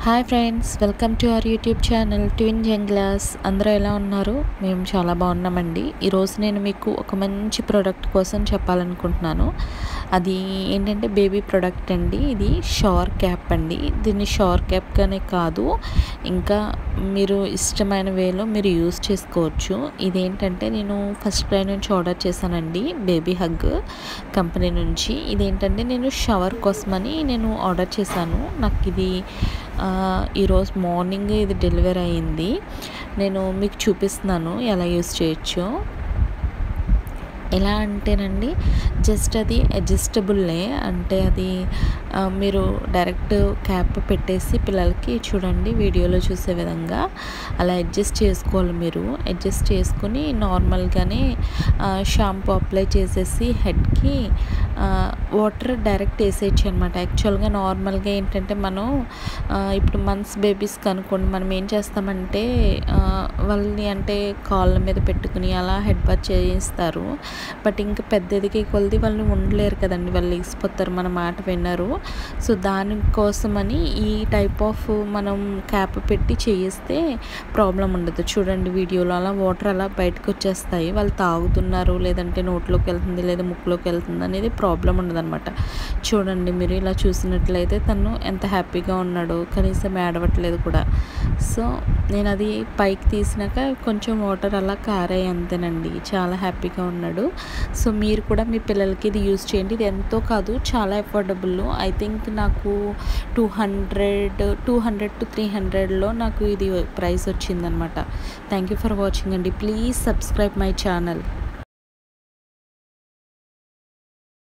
hi friends welcome to our YouTube channel twin జంగ్లాస్ అందరూ ఎలా ఉన్నారు మేము చాలా బాగున్నామండి ఈరోజు నేను మీకు ఒక మంచి ప్రోడక్ట్ కోసం చెప్పాలనుకుంటున్నాను అది ఏంటంటే బేబీ ప్రోడక్ట్ అండి ఇది షవర్ క్యాప్ అండి దీన్ని షవర్ క్యాప్గానే కాదు ఇంకా మీరు ఇష్టమైన వేలో మీరు యూస్ చేసుకోవచ్చు ఇదేంటంటే నేను ఫస్ట్ క్రై నుంచి ఆర్డర్ చేశానండి బేబీ హగ్ కంపెనీ నుంచి ఇదేంటంటే నేను షవర్ కోసమని నేను ఆర్డర్ చేశాను నాకు ఇది ఆ, ఈరోజు మార్నింగ్ ఇది డెలివరీ అయ్యింది నేను మీకు చూపిస్తున్నాను ఎలా యూస్ చేయొచ్చో ఎలా అంటేనండి జస్ట్ అది అడ్జస్టబుల్లే అంటే అది ఆ, మీరు డైరెక్ట్ క్యాప్ పెట్టేసి పిల్లలకి చూడండి వీడియోలో చూసే విధంగా అలా అడ్జస్ట్ చేసుకోవాలి మీరు అడ్జస్ట్ చేసుకుని నార్మల్గానే షాంపూ అప్లై చేసేసి హెడ్కి వాటర్ డైరెక్ట్ వేసేయచ్చు అనమాట యాక్చువల్గా నార్మల్గా ఏంటంటే మనం ఆ, ఇప్పుడు మంత్స్ బేబీస్కి అనుకోండి మనం ఏం చేస్తామంటే ఆ, వాళ్ళని అంటే కాళ్ళ మీద పెట్టుకుని అలా హెడ్ బాత్ చేయిస్తారు బట్ ఇంకా పెద్దదికి కొలిది వాళ్ళు ఉండలేరు కదండి వాళ్ళు లేచిపోతారు మన మాట విన్నారు సో దానికోసమని ఈ టైప్ ఆఫ్ మనం క్యాప్ పెట్టి చేయిస్తే ప్రాబ్లం ఉండదు చూడండి వీడియోలో అలా వాటర్ అలా బయటకు వచ్చేస్తాయి వాళ్ళు తాగుతున్నారు లేదంటే నోట్లోకి వెళ్తుంది లేదా ముక్కులోకి వెళ్తుంది అనేది ప్రాబ్లం ఉండదన్నమాట చూడండి మీరు ఇలా చూసినట్లయితే తను ఎంత హ్యాపీగా ఉన్నాడో కనీసం ఏడవట్లేదు కూడా సో నేను అది పైకి తీసినాక కొంచెం వాటర్ అలా కారాయి అంతేనండి చాలా హ్యాపీగా ఉన్నాడు సో మీరు కూడా మీ పిల్లలకి ఇది యూస్ చేయండి ఇది ఎంతో కాదు చాలా అఫోర్డబుల్ ఐ థింక్ నాకు two hundred two hundred to three హండ్రెడ్లో నాకు ఇది ప్రైస్ వచ్చిందనమాట థ్యాంక్ యూ ఫర్ వాచింగ్ అండి ప్లీజ్ సబ్స్క్రైబ్ మై ఛానల్